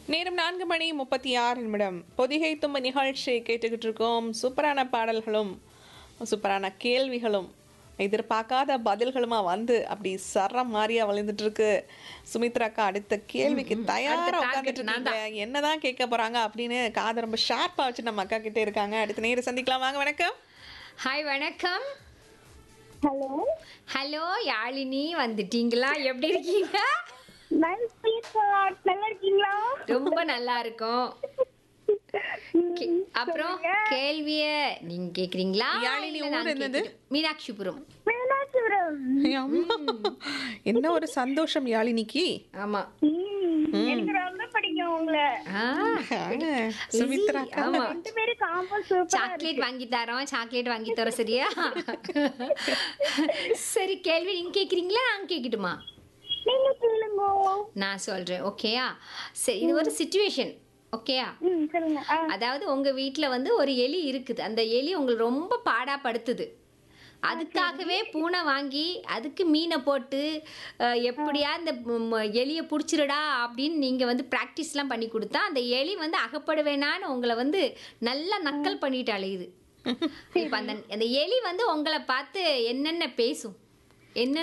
நேரம் நான்கு மணி முப்பத்தி ஆறு நிமிடம் பொதிகை தும்ப நிகழ்ச்சி கேட்டுக்கிட்டு இருக்கோம் சூப்பரான பாடல்களும் சூப்பரான கேள்விகளும் எதிர்பார்க்காத பதில்களுமா வந்து அப்படி சர மாதிரியா வளர்ந்துட்டு இருக்கு சுமித்ராக்கா அடுத்த கேள்விக்கு தயாரா அடுத்த உட்காந்துட்டு target நான் இருக்கீங்க என்னதான் கேட்க போறாங்க அப்படின்னு காதை ரொம்ப ஷார்ப்பா வச்சு நம்ம அக்கா கிட்டே இருக்காங்க அடுத்த நேரம் சந்திக்கலாம் வாங்க வணக்கம் ஹாய் வணக்கம் ஹலோ ஹலோ யாழினி வந்துட்டீங்களா எப்படி இருக்கீங்க நைஸ் ஸ்வீட் நல்லா இருக்கீங்களா ரொம்ப நல்லா இருக்கும் கே- அப்புறம் கேள்விய நீங்க கேக்குறீங்களா யாழினி இல்ல ஊர் நான் என்னது? கேட்கட்டும்? மீனாட்சிபுரம் மீனாட்சிபுரம் அம்மா, என்ன ஒரு சந்தோஷம் யாழினிக்கு ஆமா ம், எனக்கு ரொம்ப பிடிக்கும் உங்களை ஆ, சுமித்ராக்கா ஆமா ரெண்டு பேரும் காம்போ சூப்பர் சாக்லேட் வாங்கி தரோம் சாக்லேட் வாங்கி தரோம் சரியா சரி கேள்வி நீங்க கேக்குறீங்களா நான் கேக்கட்டுமா நீங்க கேளுங்க நான் சொல்றேன் ஓகேயா சரி இது ஒரு சுச்சுவேஷன் ஓகேயா ம் சொல்லுங்க ஆ, அதாவது உங்க வீட்ல வந்து ஒரு எலி இருக்குது அந்த எலி உங்களை ரொம்ப பாடாப்படுத்துது அதுக்காகவே பூனை வாங்கி அதுக்கு மீனை போட்டு அஹ், எப்படியா இந்த ம், எலியை பிடிச்சிருடா அப்படின்னு நீங்க வந்து ப்ராக்டிஸ்லாம் பண்ணி கொடுத்தா அந்த எலி வந்து அகப்படுவேனான்னு உங்களை வந்து நல்லா நக்கல் பண்ணிட்டு அலையுது இப்போ அந்த அந்த எலி வந்து உங்களை பார்த்து என்னென்ன பேசும் என்ன